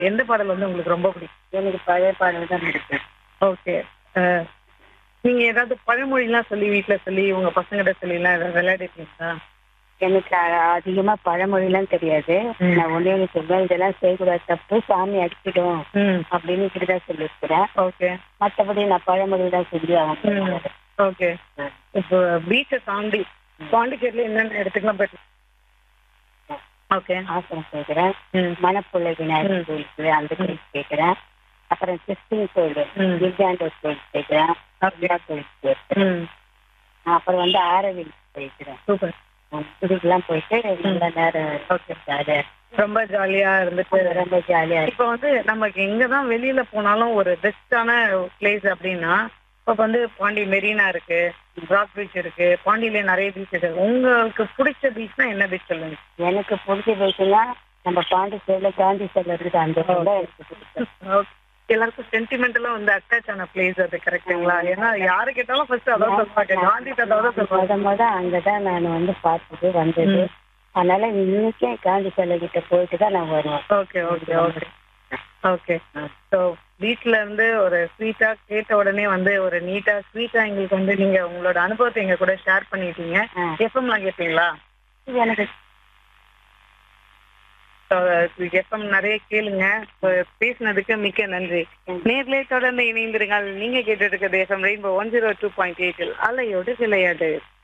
எந்த பாடல் வந்து உங்களுக்கு ரொம்ப பிடிக்கும் எனக்கு பழைய பாடல் தான் பிடிக்கும் ஓகே நீங்க ஏதாவது பழமொழிலாம் சொல்லி வீட்ல சொல்லி உங்க பசங்கிட்ட சொல்லி எல்லாம் ஏதாவது விளையாடிருக்கீங்களா எனக்கு அ- அதிகமா பழமொழிலாம் தெரியாது ம். நான் ஒண்ணே ஒண்ணு சொல்லுவேன் இதெல்லாம் செய்யக்கூடாது தப்பு சாமி அடிச்சிடும் ம் அப்படின்னு இப்படிதான் சொல்லியிருக்கிறேன் ஓகே மத்தபடி நான் பழமொழி தான் சொல்லி அவங்க ம் ஓகே இப்போ பீச்சை தாண்டி பாண்டிச்சேரியில என்னென்ன இடத்துக்குலாம் போயிட்டு ஓகே ஆசனம் கேட்கிறேன் ம் மணப்புள்ள விநாயகர் ம். கோயிலுக்கு அந்த கோயிலுக்கு கேட்கிறேன் அப்புறம் கிறிஸ்டின் கோயில் ம். கிர்ஜாண்டோர் கோயிலுக்கு கேட்கிறேன் அம்மா கோயிலுக்கு கேட்கிறேன் ம் அப்புறம் வந்து ஆரவில் போயிருக்கிறேன் சூப்பர் இதுக்கெல்லாம் போயிட்டு நல்ல நேரம் ஓகே ஜாலியா ரொம்ப ஜாலியா இருந்துட்டு ரொம்ப ஜாலியா இருக்கு இப்போ வந்து நமக்கு எங்கதான் வெளியில போனாலும் ஒரு பெஸ்டான பிளேஸ் அப்படின்னா இப்போ வந்து பாண்டி மெரினா இருக்கு ராக் பீச் இருக்கு பாண்டியில நிறைய பீச் இருக்கு உங்களுக்கு பிடிச்ச பீச்னா என்ன பீச் சொல்லுங்க எனக்கு பிடிச்ச பைக்குன்னா நம்ம பாண்டிச்சேரியில காந்தி சிலை இருக்குது அந்த இடத்துல தான் எனக்கு பிடிக்கும் Okay. எல்லாருக்கும் சென்டிமெண்டலா வந்து அட்டாச் ஆன பிளேஸ் அது கரெக்ட்டுங்களா ஏன்னா யாரு கேட்டாலும் ஃபர்ஸ்ட் அதான் சொல்லுவாங்க காந்தி தாத்தா தான் சொல்லுவாங்க முத முத அங்கதான் நான் வந்து பார்த்தது வந்தது ம். அதனால இன்னைக்கே காந்தி சிலை கிட்ட போயிட்டு தான் நான் வருவேன் okay okay okay okay so வீட்ல இருந்து ஒரு ஸ்வீட்டா கேட்ட உடனே வந்து ஒரு நீட்டா ஸ்வீட்டா எங்களுக்கு வந்து நீங்க உங்களோட அனுபவத்தை எங்க கூட ஷேர் பண்ணிட்டீங்க ஆ. எஃப்எம்லாம் கேட்பீங்களா இது எனக்கு எஃப்எம் நிறைய கேளுங்க அஹ் பேசினதுக்கு மிக்க நன்றி நேர்லே தொடர்ந்து இணைந்திருங்கள் நீங்க கேட்டு இருக்கிறது FM rainbow one zero two point எயிட்டில் அலையோடு விளையாடு